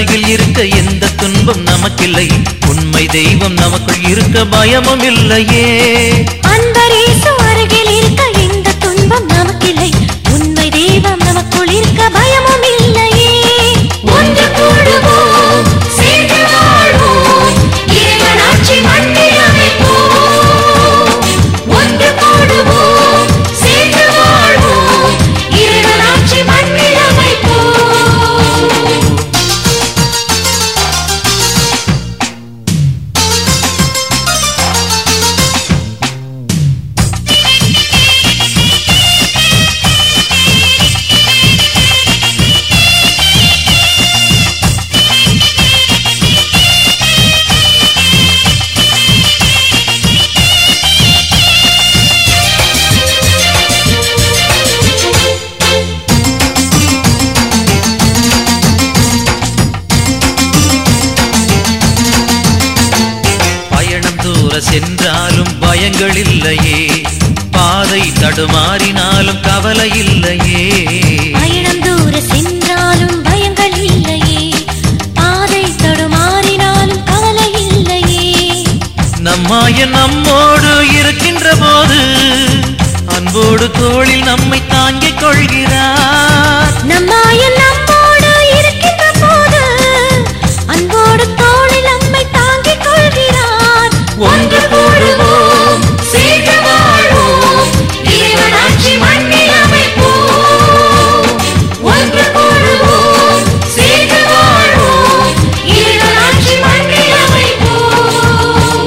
அருகில் இருக்க எந்த துன்பம் நமக்கில்லை உண்மை தெய்வம் நமக்குள் இருக்க பயமும் இல்லையே அன்பரேசு அருகில் இருக்க எந்த துன்பம் நமக்கில்லை உண்மை தெய்வம் நமக்குள் இருக்க பயமும் இல்லையே ஒன்று கூடுவோம் சேர்ந்து வாழ்வோம் இறைவனாட்சி மண்ணில் அமைப்போம் ஒன்று கூடுவோம் சேர்ந்து வாழ்வோம் இறைவனாட்சி மண்ணில் அமைப்போம் பயணம் தூர சென்றாலும் பயங்கள் இல்லையே பாதை தடுமாறினாலும் கவலை இல்லையே பயணம் தூர சென்றாலும் பயங்கள் இல்லையே பாதை தடுமாறினாலும் கவலை இல்லையே நம்மாய நம்மோடு இருக்கின்ற போது அன்போடு தோளில் நம்மை தாங்கிக் கொள்கிறார் நம்மாயன் நம்மோடு இருக்கின்ற போது அன்போடு தோளில் நம்மை தாங்கிக் கொள்கிறார் ஒன்று கூடுவோம், சேர்ந்து வாழ்வோம் இறைவனாட்சி மண்ணில் அமைப்போம் ஒன்று கூடுவோம் சேர்ந்து வாழ்வோம் இறைவனாட்சி மண்ணில் அமைப்போம்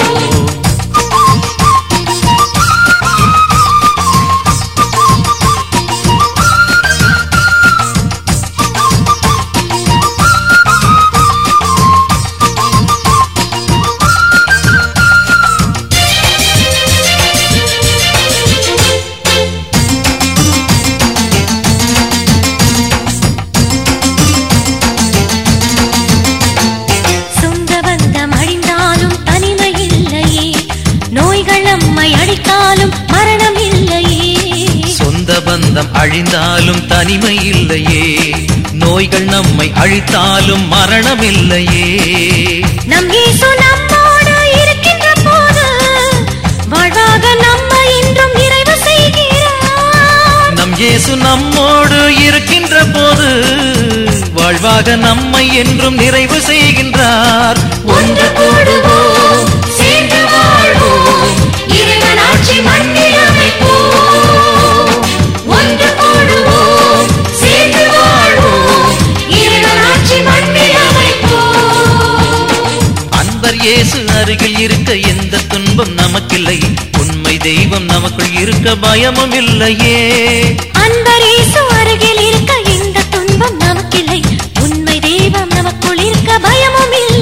சொந்த பந்தம் அழிந்தாலும் தனிமை இல்லையே நோய்கள் நம்மை அடித்தாலும் மரணம் இல்லையே சொந்த பந்தம் அழிந்தாலும் தனிமை இல்லையே நோய்கள் நம்மை அழித்தாலும் மரணம் இல்லையே நம் இயேசு நம்மோடு இருக்கின்ற போது வாழ்வாக நம்மை இன்றும் நிறைவு செய்கிறார் நம் இயேசு நம்மோடு இருக்கின்ற போது வாழ்வாக நம்மை என்றும் நிறைவு செய்கின்றார் ஒன்று கூடுவோம் சேர்ந்து வாழ்வோம் இறைவனாட்சி மண்ணில் அமைப்போம் ஒன்று கூடுவோம் சேர்ந்து வாழ்வோம் இறைவனாட்சி மண்ணில் அமைப்போம் அன்பர் இயேசு அருகில் இருக்க எந்த துன்பம் நமக்கில்லை உண்மை தெய்வம் நமக்குள் இருக்க பயமும் இல்லையே அன்பரேசு அருகில் இருக்க எந்த துன்பம் நமக்கில்லை உண்மை தெய்வம் நமக்குள் இருக்க பயமும் இல்லை